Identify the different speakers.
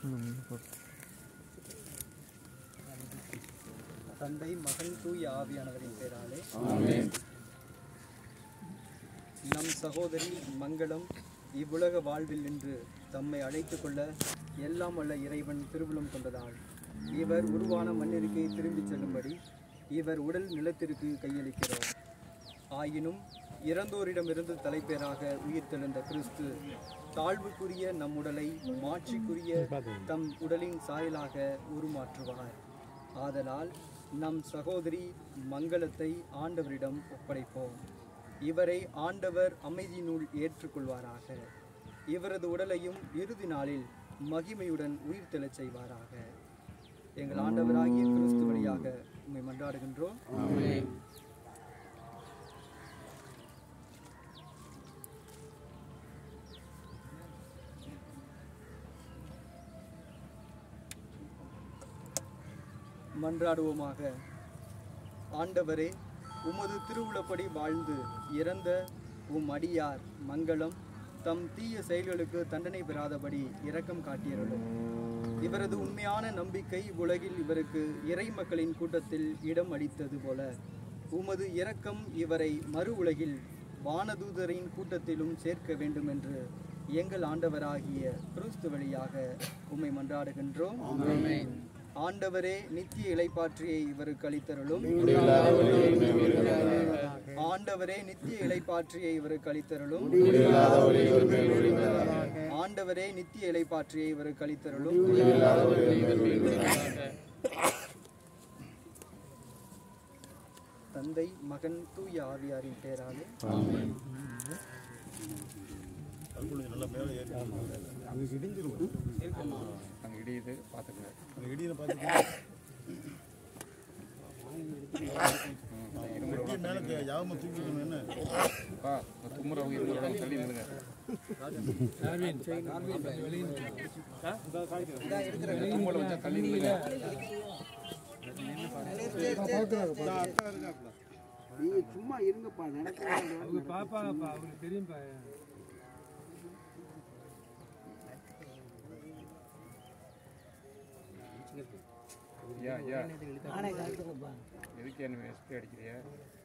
Speaker 1: தந்தை மகன் தூய ஆவியானவரின் பேராலே நம் சகோதரி மங்களம் இவ்வுலக வாழ்வில் நின்று தம்மை அழைத்துக் கொள்ள எல்லாம் வல்ல இறைவன் திருவுளம் கொண்டதால் இவர் உருவான மண்ணிற்கே திரும்பிச் செல்லும்படி இவர் உடல் நிலத்திற்கு கையளிக்கிறார் ஆயினும் இறந்தோரிடமிருந்து தலைப்பேராக உயிர்த்தெழுந்த கிறிஸ்து தாழ்வுக்குரிய நம் உடலை மாட்சிக்குரிய தம் உடலின் சாயலாக உருமாற்றுவார் ஆதலால் நம் சகோதரி மங்களத்தை ஆண்டவரிடம் ஒப்படைப்போம் இவரை ஆண்டவர் அமைதியினுள் ஏற்றுக்கொள்வாராக இவரது உடலையும் இறுதி நாளில் மகிமையுடன் உயிர்த்தெழச் செய்வாராக எங்கள் ஆண்டவராகிய கிறிஸ்து வழியாக உம்மை மன்றாடுகின்றோம் மன்றாடுவோமாக ஆண்டவரே உமது திருவுளப்படி வாழ்ந்து இறந்த உம் அடியார் மங்களம் தம் தீய செயல்களுக்கு தண்டனை பெறாதபடி இரக்கம் காட்டியருளும் இவரது உண்மையான நம்பிக்கை உலகில் இவருக்கு இறை மக்களின் கூட்டத்தில் இடம் அளித்தது போல உமது இரக்கம் இவரை மறு உலகில் வானதூதரின் கூட்டத்திலும் சேர்க்க வேண்டும் என்று எங்கள் ஆண்டவராகிய கிறிஸ்து வழியாக உம்மை மன்றாடுகின்றோம் ஆண்டவரே நித்திய இலைப்பாற்றியை இவருக்கு அளித்தருளும் ஆண்டவரே நித்திய இலைப்பாற்றியை இவருக்கு அளித்தருளும் ஆண்டவரே நித்திய இலைப்பாற்றியை இவருக்கு அளித்தருளும் தந்தை மகன் தூய ஆவியாரின் பேராலே
Speaker 2: அங்கே இடியுது பார்த்துக்கங்க
Speaker 3: அந்த இடியை பார்த்துட்டு வெட்டிய மேலே யாவமாக தூக்கிக்கணும் என்ன
Speaker 2: பா இந்த தும்முறவங்க இருமுறவங்க தள்ளி நில்லுங்க தும்மலை வச்சா தள்ளி நில்லுங்க
Speaker 4: நீங்க சும்மா இருங்கப்பா நடக்க
Speaker 5: பாப்பாங்கப்பா அவங்களுக்கு தெரியும்பா
Speaker 2: ஐயா ஐயா எதுக்கு என்ன ஸ்ப்ரே அடிக்கிறியா